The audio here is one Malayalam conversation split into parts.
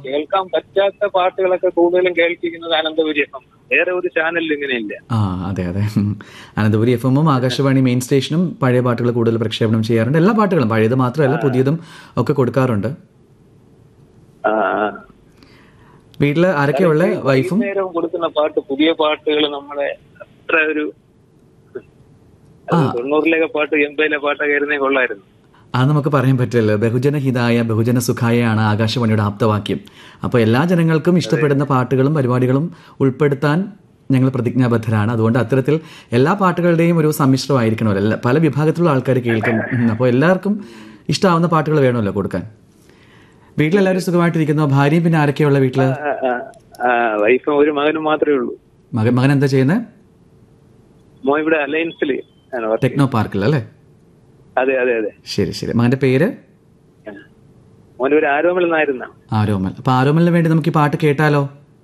കേൾക്കാൻ പറ്റാത്ത പാട്ടുകളൊക്കെ കൂടുതലും കേൾപ്പിക്കുന്നത് അനന്തപുരി എഫ് എം വേറെ ഒരു ചാനലിൽ ഇങ്ങനെയില്ല ആ അതെ അതെ ഉം. അനന്തപുരി എഫ് എമ്മും ആകാശവാണി മെയിൻ സ്റ്റേഷനും പഴയ പാട്ടുകൾ കൂടുതൽ പ്രക്ഷേപണം ചെയ്യാറുണ്ട് എല്ലാ പാട്ടുകളും പഴയത് മാത്രമല്ല പുതിയതും ഒക്കെ കൊടുക്കാറുണ്ട് ആ, ആ. വീട്ടിൽ ആരൊക്കെയുള്ള വൈഫും വൈകുന്നേരം കൊടുക്കുന്ന പാട്ട് പുതിയ പാട്ടുകൾ നമ്മളെ അത്ര ഒരു അത് തൊണ്ണൂറിലൊക്കെ പാട്ട് എൺപതിലെ പാട്ടൊക്കെ ആയിരുന്നേ കൊള്ളായിരുന്നു അത് നമുക്ക് പറയാൻ പറ്റില്ല ബഹുജന ഹിതായ ബഹുജന സുഖായാണ് ആകാശവാണിയുടെ ആപ്തവാക്യം അപ്പോൾ എല്ലാ ജനങ്ങൾക്കും ഇഷ്ടപ്പെടുന്ന പാട്ടുകളും പരിപാടികളും ഉൾപ്പെടുത്താൻ ഞങ്ങൾ പ്രതിജ്ഞാബദ്ധരാണ് അതുകൊണ്ട് അത്തരത്തിൽ എല്ലാ പാട്ടുകളുടെയും ഒരു സമ്മിശ്രമായിരിക്കണമല്ലോ എല്ലാ പല വിഭാഗത്തിലുള്ള ആൾക്കാർ കേൾക്കും ഉം, അപ്പോൾ എല്ലാവർക്കും ഇഷ്ടമാവുന്ന പാട്ടുകൾ വേണമല്ലോ കൊടുക്കാൻ വീട്ടിലെല്ലാവരും സുഖമായിട്ടിരിക്കുന്നു ഭാര്യയും പിന്നെ ആരൊക്കെയുള്ള വീട്ടില് ആ, ആ, ആ, വൈഫും ഒരു മകനും മാത്രമേ ഉള്ളൂ മകൻ മകൻ എന്താ ചെയ്യുന്നത് മോ ഇവിടെ അലയൻസിൽ ആണ് വർക്ക് ടെക്നോ പാർക്കിൽ അല്ലേ അതെ അതെ അതെ ശരി ശരി മകന്റെ പേര് മോന് ഒരു ആരോമൽ എന്നായിരുന്ന ആരോമൽ അപ്പൊ ആരോമലിന് വേണ്ടി നമുക്ക് ഈ പാട്ട് കേട്ടാലോ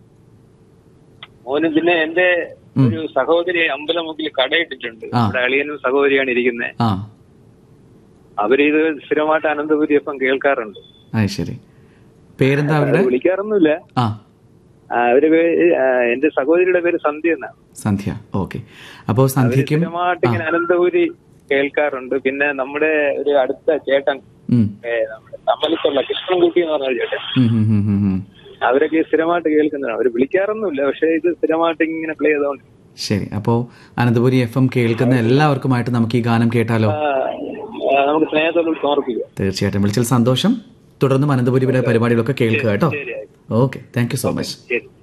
മോന് പിന്നെ എന്റെ ഒരു സഹോദരി അമ്പലമുക്കിൽ കടയിട്ടിട്ടുണ്ട് ആ. ഇവിടെ അളിയനും സഹോദരിയാണ് ഇരിക്കുന്നത് ആ അവരിത് സ്ഥിരമായിട്ട് അനന്തപുരി എപ്പം കേൾക്കാറുണ്ട് അത് ശരി പേരെന്താ അവരുടെ അവര് വിളിക്കാറൊന്നുമില്ല ആ ആ, അവര് പേര് ആ, എന്റെ സഹോദരിയുടെ പേര് സന്ധ്യ എന്നാണ് സന്ധ്യ ഓക്കെ അപ്പോൾ സന്ധ്യയ്ക്കും സ്ഥിരമായിട്ട് ഇങ്ങനെ അനന്തപുരി കേൾക്കാറുണ്ട് പിന്നെ നമ്മുടെ ഒരു അടുത്ത ചേട്ടൻ ഉം, ഏ, നമ്മുടെ തമ്മലിത്തുള്ള കൃഷ്ണൻകുട്ടി എന്ന് പറഞ്ഞ ഒരു ചേട്ടൻ ഉം, ഉം, ഉം, ഉം, ഉം. അവരൊക്കെ ഈ സ്ഥിരമായിട്ട് കേൾക്കുന്നതാണ് അവര് വിളിക്കാറൊന്നുമില്ല പക്ഷെ ഇത് സ്ഥിരമായിട്ട് ഇങ്ങനെ പ്ലേ ചെയ്തോണ്ട് ശരി അപ്പോൾ അനന്തപുരി എഫ് എം കേൾക്കുന്ന എല്ലാവർക്കുമായിട്ട് നമുക്ക് ഈ ഗാനം കേട്ടാലോ ആ, ആ, നമുക്ക് സ്നേഹത്തോട് സമർപ്പിക്കാം തീർച്ചയായിട്ടും വിളിച്ചതിൽ സന്തോഷം തുടർന്നും അനന്തപുരിയുടെ പരിപാടികളൊക്കെ കേൾക്കുക കേട്ടോ ശരി okay thank you so much ശരി